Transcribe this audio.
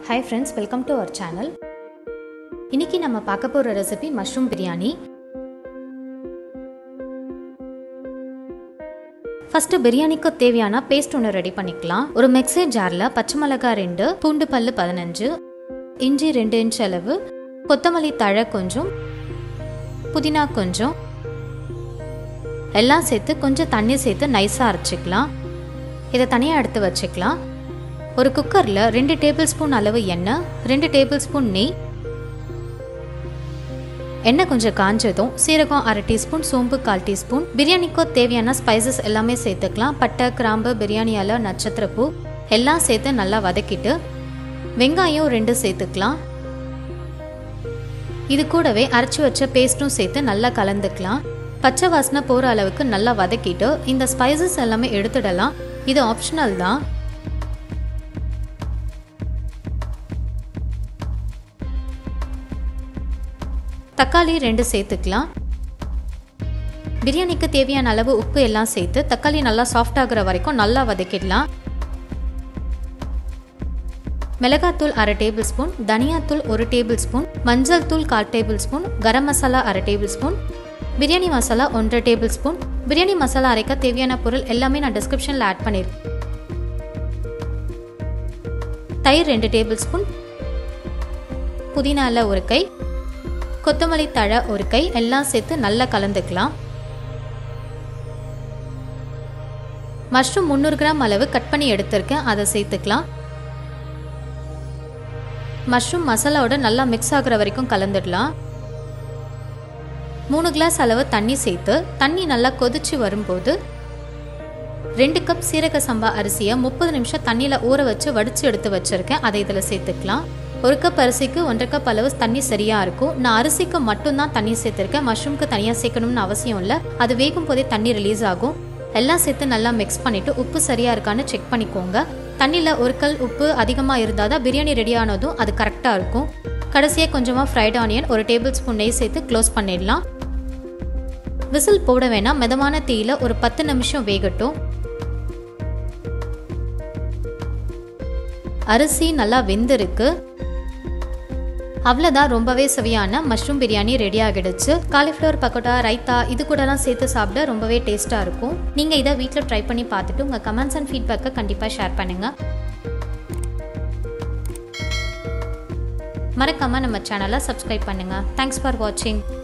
hi friends welcome to our channel இன்னைக்கு நம்ம பார்க்க போகிற ரெசிபி மஷ்ரூம் பிரியாணி ஃபஸ்ட்டு பிரியாணிக்கு தேவையான பேஸ்ட் ஒன்று ரெடி பண்ணிக்கலாம் ஒரு மிக்ஸி ஜாரில் பச்சை மிளகாய் ரெண்டு பூண்டு பல்லு பதினஞ்சு இஞ்சி ரெண்டு இன்ச் அளவு கொத்தமல்லி தழை கொஞ்சம் புதினா கொஞ்சம் எல்லாம் சேர்த்து கொஞ்சம் தண்ணி சேர்த்து நைஸாக அரைச்சிக்கலாம் இதை தனியாக எடுத்து வச்சுக்கலாம் ஒரு குக்கரில் ரெண்டு டேபிள் ஸ்பூன் அளவு எண்ணெய் ரெண்டு டேபிள் ஸ்பூன் நெய் எண்ணெய் கொஞ்சம் காஞ்சதும் சீரகம் அரை டீஸ்பூன் சோம்பு கால் டீஸ்பூன் பிரியாணிக்கோ தேவையான ஸ்பைசஸ் எல்லாமே சேர்த்துக்கலாம் பட்டை கிராம்பு பிரியாணி இலை நட்சத்திரப்பூ எல்லாம் சேர்த்து நல்லா வதக்கிட்டு வெங்காயம் ரெண்டு சேர்த்துக்கலாம் இது கூடவே அரைச்சி வச்ச பேஸ்ட்டும் சேர்த்து நல்லா கலந்துக்கலாம் பச்சை வாசனை போகிற அளவுக்கு நல்லா வதக்கிட்டு இந்த ஸ்பைசஸ் எல்லாமே எடுத்துடலாம் இது ஆப்ஷனல் தான் தக்காளி ரெண்டு சேர்த்துக்கலாம் பிரியாணிக்கு தேவையான அளவு உப்பு எல்லாம் சேர்த்து தக்காளி நல்லா சாஃப்ட் ஆகுற வரைக்கும் நல்லா வதக்கிடலாம் மிளகாத்தூள் அரை டேபிள் ஸ்பூன் தனியாத்தூள் ஒரு டேபிள் ஸ்பூன் மஞ்சள் தூள் கால் டேபிள் ஸ்பூன் கரம் மசாலா அரை டேபிள் ஸ்பூன் பிரியாணி மசாலா ஒன்றரை டேபிள் ஸ்பூன் பிரியாணி மசாலா அரைக்க தேவையான பொருள் எல்லாமே நான் டிஸ்கிரிப்ஷனில் ஆட் பண்ணியிருக்கேன் தயிர் ரெண்டு டேபிள் ஸ்பூன் புதினா இல்லை ஒரு கை கொத்தமல்லி தழை ஒரு கை எல்லாம் சேர்த்து நல்லா கலந்துக்கலாம் மஷ்ரூம் முந்நூறு கிராம் அளவு கட் பண்ணி எடுத்திருக்கேன் அதை சேர்த்துக்கலாம் மஷ்ரூம் மசாலாவோட நல்லா மிக்ஸ் ஆகுற வரைக்கும் கலந்துடலாம் மூணு கிளாஸ் அளவு தண்ணி சேர்த்து தண்ணி நல்லா கொதிச்சு வரும்போது ரெண்டு கப் சீரக சம்பா அரிசியை முப்பது நிமிஷம் தண்ணியில் ஊற வச்சு வடித்து எடுத்து வச்சுருக்கேன் அதை இதில் சேர்த்துக்கலாம் ஒரு கப் அரிசிக்கு ஒன்றரை கப் அளவு தண்ணி சரியாக இருக்கும் நான் அரிசிக்கு மட்டும்தான் தண்ணி சேர்த்துருக்கேன் மஷ்ரூம்க்கு தனியாக சேர்க்கணும்னு அவசியம் இல்லை அது வேகும் போதே தண்ணி ரிலீஸ் ஆகும் எல்லாம் சேர்த்து நல்லா மிக்ஸ் பண்ணிவிட்டு உப்பு சரியாக இருக்கான்னு செக் பண்ணிக்கோங்க தண்ணியில் ஒரு கல் உப்பு அதிகமாக இருந்தால் தான் பிரியாணி ரெடி ஆனதும் அது கரெக்டாக இருக்கும் கடைசியாக கொஞ்சமாக ஃப்ரைட் ஆனியன் ஒரு டேபிள் ஸ்பூன் நெய் சேர்த்து க்ளோஸ் பண்ணிடலாம் விசில் போட வேணாம் மிதமான தீயில் ஒரு பத்து நிமிஷம் வேகட்டும் அரிசி நல்லா வெந்திருக்கு அவ்வளோதான் ரொம்பவே சுவையான மஷ்ரூம் பிரியாணி ரெடி ஆகிடுச்சு காலிஃப்ளவர் பக்கோட்டா ரைத்தா இது கூடலாம் சேர்த்து சாப்பிட ரொம்பவே டேஸ்ட்டாக இருக்கும் நீங்கள் இதை வீட்டில் ட்ரை பண்ணி பார்த்துட்டு உங்கள் கமெண்ட்ஸ் அண்ட் ஃபீட்பேக்கை கண்டிப்பாக ஷேர் பண்ணுங்கள் மறக்காமல் நம்ம சேனலை சப்ஸ்கிரைப் பண்ணுங்கள் தேங்க்ஸ் ஃபார் வாட்சிங்